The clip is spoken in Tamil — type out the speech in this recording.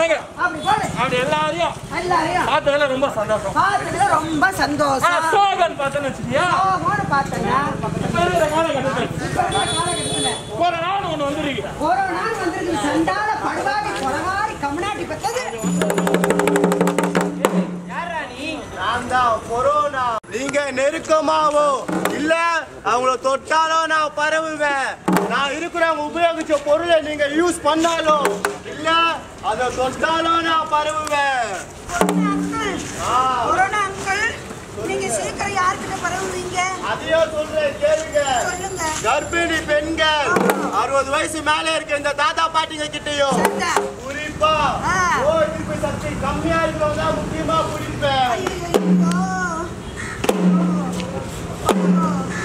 நினைக்கிறேன் அப்படி போடு அப்படி எல்லாரையும் எல்லாரையும் பார்த்ததுல ரொம்ப சந்தோஷம் பார்த்ததுல ரொம்ப ஆனா சந்தோஷம் சோகன் பார்த்தேன்னு வச்சுக்கியா சோகம்னு பார்த்தேன்னா இப்ப இருக்கிற காலகட்டத்தில் இப்ப இருக்கிற காலகட்டத்துல கொரோனான்னு ஒண்ணு வந்துருக்கு கொரோனா வந்திருக்கு சண்டால படுவாடி கொலவாரி கம்னாட்டி பெற்றது நான் தான் கொரோனா நீங்க நெருக்கமாவோ இல்ல அவங்கள தொட்டாலோ நான் பரவுவேன் நான் இருக்கிறவங்க உபயோகிச்ச பொருளை நீங்க யூஸ் பண்ணாலும் இல்ல அதை தொட்டாலும் நான் பரவுவேன் ஆ, கொரோனா அங்கிள் நீங்க சீக்கிரம் யாருக்கிட்ட பரவுவீங்க அதையும் சொல்றேன் கேளுங்க சொல்லுங்க கர்ப்பிணி பெண்கள் அறுபது வயசு மேல இருக்க இந்த தாத்தா பாட்டிங்க கிட்டயும் சண்டை. குறிப்பா ஆ. நோய் எதிர்ப்பு சக்தி கம்மியா இருக்கவங்க தான் முக்கியமா குடிப்பேன் ஐயோ, ஐயோ.